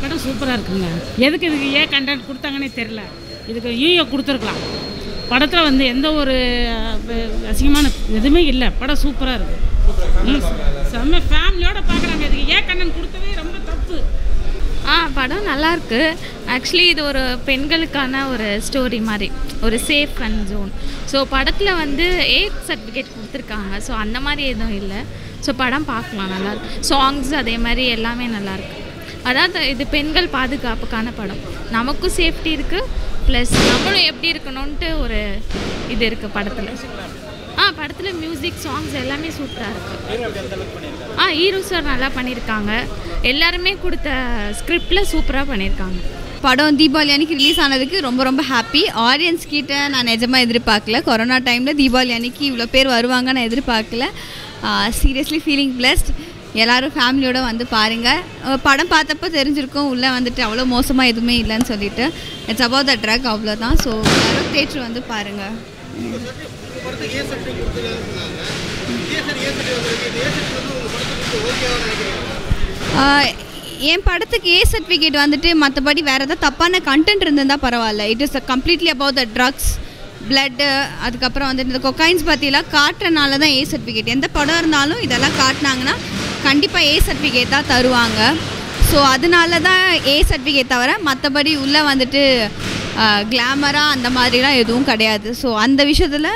படம் சூப்பராக இருக்குங்க எதுக்கு இதுக்கு ஏன் கண்டென்ட் கொடுத்தாங்கன்னே தெரில இதுக்கு யூஏ கொடுத்துருக்கலாம் படத்தில் வந்து எந்த ஒரு அஹ், அசிங்கமான எதுவுமே இல்லை படம் சூப்பராக இருக்குது ம், செம்ம ஃபேமிலியோட பார்க்குறாங்க இதுக்கு ஏன் கண்டென்ட் கொடுத்ததே ரொம்ப தப்பு ஆ படம் நல்லா இருக்கு ஆக்சுவலி இது ஒரு பெண்களுக்கான ஒரு ஸ்டோரி மாதிரி ஒரு சேஃப் அண்ட் ஜோன் ஸோ படத்தில் வந்து ஏ சர்டிஃபிகேட் கொடுத்துருக்காங்க ஸோ அந்த மாதிரி எதுவும் இல்லை ஸோ படம் பார்க்கலாம் நல்லா இருக்கு சாங்ஸ் அதே மாதிரி எல்லாமே நல்லா இருக்கு அதாவது இது பெண்கள் பாதுகாப்புக்கான படம் நமக்கும் சேஃப்டி இருக்குது ப்ளஸ் நம்மளும் எப்படி இருக்கணும்ன்ட்டு ஒரு இது இருக்குது படத்தில் ஆ படத்தில் மியூசிக் சாங்ஸ் எல்லாமே சூப்பராக இருக்குது ஆ ஹீரோ சார் நல்லா பண்ணியிருக்காங்க எல்லாருமே கொடுத்த ஸ்கிரிப்டில் சூப்பராக பண்ணியிருக்காங்க படம் தீபாவளி அன்னைக்கு ரிலீஸ் ஆனதுக்கு ரொம்ப ரொம்ப ஹாப்பி ஆடியன்ஸ் கிட்ட நான் நிஜமாக எதிர்பார்க்கல கொரோனா டைமில் தீபாவளி அன்னைக்கு இவ்வளோ பேர் வருவாங்க நான் எதிர்பார்க்கல சீரியஸ்லி ஃபீலிங் பிளஸ்ட் எல்லாரும் ஃபேமிலியோட வந்து பாருங்கள் அஹ் படம் பார்த்தப்போ தெரிஞ்சிருக்கும் உள்ளே வந்துட்டு அவ்வளோ மோசமாக எதுவுமே இல்லைன்னு சொல்லிட்டு இட்ஸ் அபவுட் த ட்ரக் அவ்வளோதான் ஸோ எல்லாரும் தேட்டர் வந்து பாருங்கள் ஆஹ் என் படத்துக்கு ஏ சர்டிஃபிகேட் வந்துட்டு மற்றபடி வேறு ஏதாவது தப்பான கண்டென்ட் இருந்திருந்தால் பரவாயில்ல it is completely about the drugs blood அதுக்கப்புறம் வந்து இந்த கொக்கைன்ஸ் பற்றிலாம் காட்டுறனால தான் ஏ சர்டிஃபிகேட் எந்த படம் இருந்தாலும் இதெல்லாம் காட்டினாங்கன்னா கண்டிப்பாக ஏ சர்டிஃபிகேட் தான் தருவாங்க ஸோ அதனால தான் ஏ சர்டிஃபிகேட் தவிர மற்றபடி உள்ளே வந்துட்டு கிளாமராக அந்த மாதிரிலாம் எதுவும் கிடையாது ஸோ அந்த விஷயத்தில்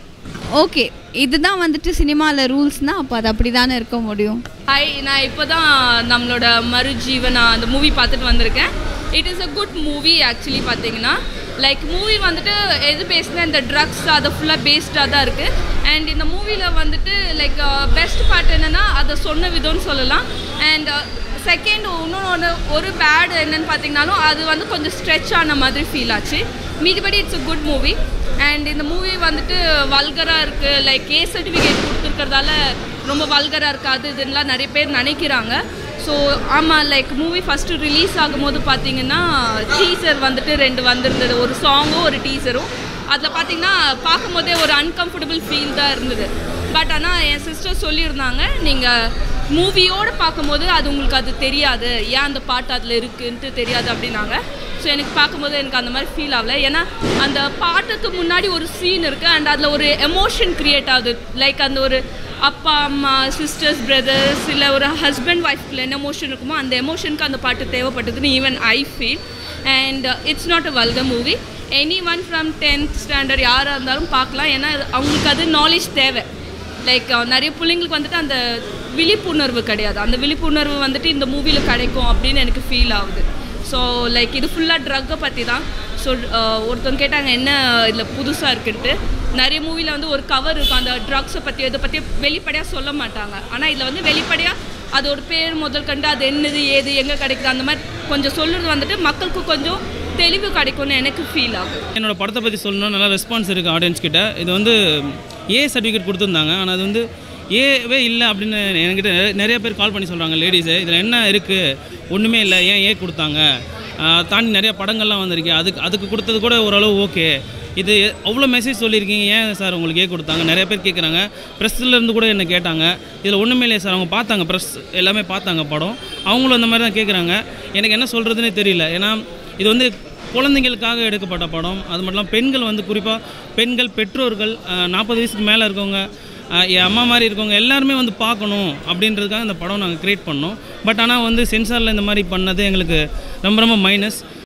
ஓகே இதுதான் வந்துட்டு சினிமாவில் ரூல்ஸ்னால் அப்போ அது அப்படி தானே இருக்க முடியும் ஹாய் நான் இப்போ தான் நம்மளோட மறுஜீவனா அந்த மூவி பார்த்துட்டு வந்திருக்கேன் it is a good movie actually பார்த்தீங்கன்னா லைக் மூவி வந்துட்டு எது பேசுனா இந்த ட்ரக்ஸ் அதை ஃபுல்லாக பேஸ்டாக தான் இருக்குது அண்ட் இந்த மூவியில் வந்துட்டு லைக் பெஸ்ட் பார்ட் என்னென்னா அதை சொன்ன விதம்னு சொல்லலாம் அண்ட் செகண்ட் இன்னொன்று ஒரு பேட் என்னன்னு பார்த்தீங்கன்னாலும் அது வந்து கொஞ்சம் ஸ்ட்ரெச் ஆன மாதிரி ஃபீல் ஆச்சு மீதிபடி it's a good movie and இந்த மூவி வந்துட்டு வல்கராக இருக்குது லைக் ஏ சர்டிஃபிகேட் கொடுத்துருக்கறதால ரொம்ப வல்கராக இருக்காது இதுலாம் நிறைய பேர் நினைக்கிறாங்க ஸோ ஆமாம் லைக் மூவி ஃபஸ்ட்டு ரிலீஸ் ஆகும்போது பார்த்தீங்கன்னா டீசர் வந்துட்டு ரெண்டு வந்திருந்தது ஒரு சாங்கும் ஒரு டீசரும் அதில் பார்த்தீங்கன்னா பார்க்கும்போதே ஒரு அன்கம்ஃபர்டபுள் ஃபீல் தான் இருந்தது பட் ஆனால் என் சிஸ்டர் சொல்லியிருந்தாங்க நீங்கள் மூவியோடு பார்க்கும்போது அது உங்களுக்கு அது தெரியாது ஏன் அந்த பாட்டு அதில் இருக்குன்ட்டு தெரியாது அப்படின்னாங்க ஸோ எனக்கு பார்க்கும்போது எனக்கு அந்த மாதிரி ஃபீல் ஆகல ஏன்னா அந்த பாட்டுக்கு முன்னாடி ஒரு சீன் இருக்குது அண்ட் அதில் ஒரு எமோஷன் க்ரியேட் ஆகுது லைக் அந்த ஒரு அப்பா அம்மா சிஸ்டர்ஸ் பிரதர்ஸ் இல்லை ஒரு ஹஸ்பண்ட் ஒய்ஃப்ல என்ன எமோஷன் இருக்குமோ அந்த எமோஷனுக்கு அந்த பாட்டு தேவைப்பட்டதுன்னு even I feel and it's not a vulgar movie anyone from tenth standard யாராக இருந்தாலும் பார்க்கலாம் ஏன்னா அது- அவங்களுக்கு அது நாலேஜ் தேவை லைக் நிறைய பிள்ளைங்களுக்கு வந்துட்டு அந்த விழிப்புணர்வு கிடையாது அந்த விழிப்புணர்வு வந்துட்டு இந்த மூவியில் கிடைக்கும் அப்படின்னு எனக்கு ஃபீல் ஆகுது ஸோ லைக் இது ஃபுல்லாக ட்ரக்கை பற்றி தான் ஸோ ஒருத்தவங்க கேட்டாங்க என்ன இதில் புதுசாக இருக்குன்ட்டு நிறைய மூவியில் வந்து ஒரு கவர் இருக்கும் அந்த ட்ரக்ஸை பற்றி இதை பற்றி வெளிப்படையாக சொல்ல மாட்டாங்க ஆனால் இதில் வந்து வெளிப்படையாக அதோட பேர் முதல் கண்டு அது என்னது ஏது எங்கே கிடைக்குது அந்த மாதிரி கொஞ்சம் சொல்லுறது வந்துட்டு மக்களுக்கு கொஞ்சம் தெளிவு கிடைக்கும்னு எனக்கு ஃபீல் ஆகும் என்னோட படத்தை பற்றி சொல்லணும் நல்லா ரெஸ்பான்ஸ் இருக்குது ஆடியன்ஸ் கிட்ட இது வந்து ஏ சர்டிஃபிகேட் கொடுத்துருந்தாங்க ஆனால் அது வந்து ஏவே இல்லை அப்படின்னு என்கிட்ட நிறைய- நிறைய பேர் கால் பண்ணி சொல்கிறாங்க லேடிஸு இதில் என்ன இருக்குது ஒன்றுமே இல்லை ஏன் ஏ கொடுத்தாங்க ஆஹ் தாண்டி நிறைய படங்கள்லாம் வந்திருக்கு அதுக்கு அதுக்கு கொடுத்தது கூட ஓரளவு ஓகே இது அவ்வளோ மெசேஜ் சொல்லியிருக்கீங்க ஏன் சார் உங்களுக்கு ஏ கொடுத்தாங்க நிறைய பேர் கேட்குறாங்க ப்ரெஸ்லேருந்து கூட என்ன கேட்டாங்க இதில் ஒன்றுமே இல்லையே சார் அவங்க பார்த்தாங்க ப்ரெஸ் எல்லாமே பார்த்தாங்க படம் அவங்களும் அந்த மாதிரி தான் கேட்குறாங்க எனக்கு என்ன சொல்கிறதுனே தெரியல ஏன்னா இது வந்து குழந்தைங்களுக்காக எடுக்கப்பட்ட படம் அது மட்டும் இல்லாமல் பெண்கள் வந்து குறிப்பாக பெண்கள் பெற்றோர்கள் நாற்பது வயசுக்கு மேலே இருக்கவங்க ஆஹ் என் அம்மா மாதிரி இருக்கவங்க எல்லாருமே வந்து பார்க்கணும் அப்படின்றதுக்காக இந்த படம் நாங்கள் க்ரியேட் பண்ணோம் பட் ஆனால் வந்து சென்சாரில் இந்த மாதிரி பண்ணது எங்களுக்கு ரொம்ப ரொம்ப மைனஸ்